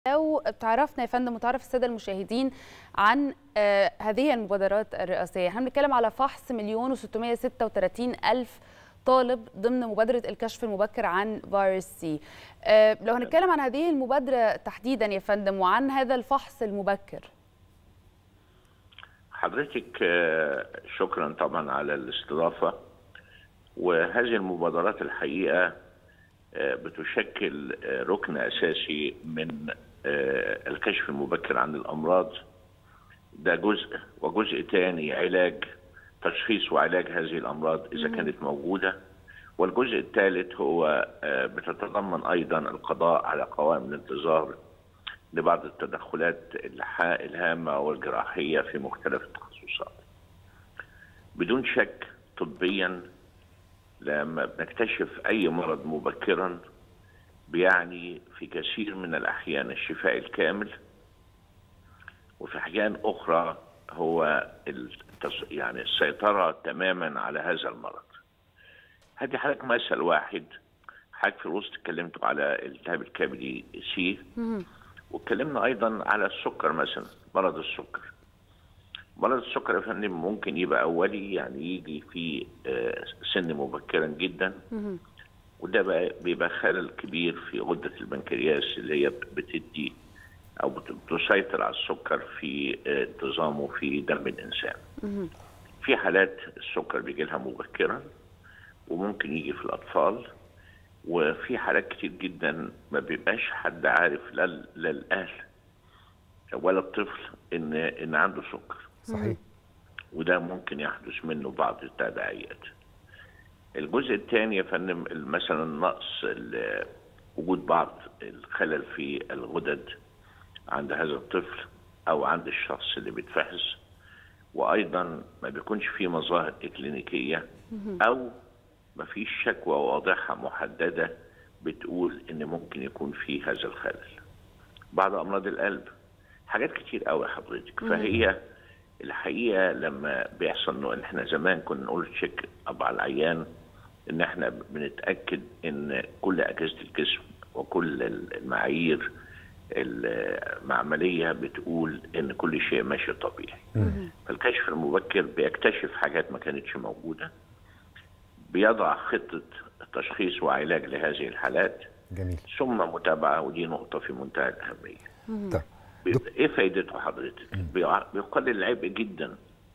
لو تعرفنا يا فندم وتعرف الساده المشاهدين عن آه هذه المبادرات الرئاسيه احنا بنتكلم على فحص مليون و636 الف طالب ضمن مبادره الكشف المبكر عن فيروس سي آه لو هنتكلم عن هذه المبادره تحديدا يا فندم وعن هذا الفحص المبكر حضرتك شكرا طبعا على الاستضافه وهذه المبادرات الحقيقه بتشكل ركن اساسي من الكشف المبكر عن الامراض ده جزء وجزء ثاني علاج تشخيص وعلاج هذه الامراض اذا كانت موجوده والجزء الثالث هو بتتضمن ايضا القضاء على قوائم الانتظار لبعض التدخلات الهامه والجراحيه في مختلف التخصصات. بدون شك طبيا لما بنكتشف اي مرض مبكرا بيعني في كثير من الاحيان الشفاء الكامل وفي احيان اخرى هو التص... يعني السيطره تماما على هذا المرض. هدي حضرتك مثل واحد حضرتك في الوسط اتكلمتوا على الالتهاب الكبدي سي واتكلمنا ايضا على السكر مثلا مرض السكر. مرض السكر يا فندم ممكن يبقى اولي يعني يجي في سن مبكرا جدا وده بقى بيبقى خلل كبير في غده البنكرياس اللي هي بتدي او بتسيطر على السكر في انتظامه في دم الانسان. في حالات السكر بيجي لها مبكرا وممكن يجي في الاطفال وفي حالات كتير جدا ما بيبقاش حد عارف لا لا الاهل ولا الطفل ان ان عنده سكر. صحيح وده ممكن يحدث منه بعض التداعيات الجزء الثاني يا فندم مثلا نقص وجود بعض الخلل في الغدد عند هذا الطفل او عند الشخص اللي بيتفحص وايضا ما بيكونش فيه مظاهر اكلينيكيه او ما فيش شكوى واضحه محدده بتقول ان ممكن يكون في هذا الخلل بعض امراض القلب حاجات كتير قوي حضرتك فهي الحقيقه لما بيحصل انه احنا زمان كنا نقول تشيك اب على العيان ان احنا بنتاكد ان كل اجهزه الجسم وكل المعايير المعمليه بتقول ان كل شيء ماشي طبيعي. فالكشف المبكر بيكتشف حاجات ما كانتش موجوده بيضع خطه تشخيص وعلاج لهذه الحالات جميل ثم متابعه ودي نقطه في منتهى الاهميه. طيب ايه فايدته حضرتك؟ بيقلل العبء جدا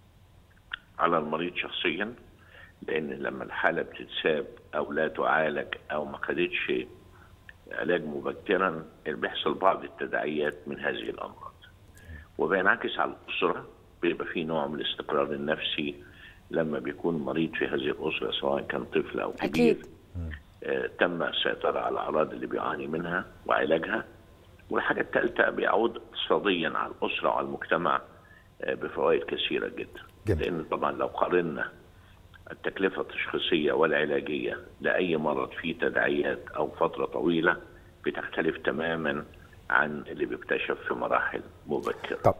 على المريض شخصيا لان لما الحاله بتتساب او لا تعالج او ما خدتش علاج مبكرا بيحصل بعض التداعيات من هذه الامراض وبينعكس على الاسره بيبقى في نوع من الاستقرار النفسي لما بيكون مريض في هذه الاسره سواء كان طفل او كبير أكيد. آه تم السيطره على الاعراض اللي بيعاني منها وعلاجها والحاجة الثالثة بيعود اقتصاديا على الأسرة وعلى المجتمع بفوائد كثيرة جدا جميل. لأن طبعا لو قارنا التكلفة التشخيصية والعلاجية لأي مرض فيه تداعيات أو فترة طويلة بتختلف تماما عن اللي بيكتشف في مراحل مبكرة طب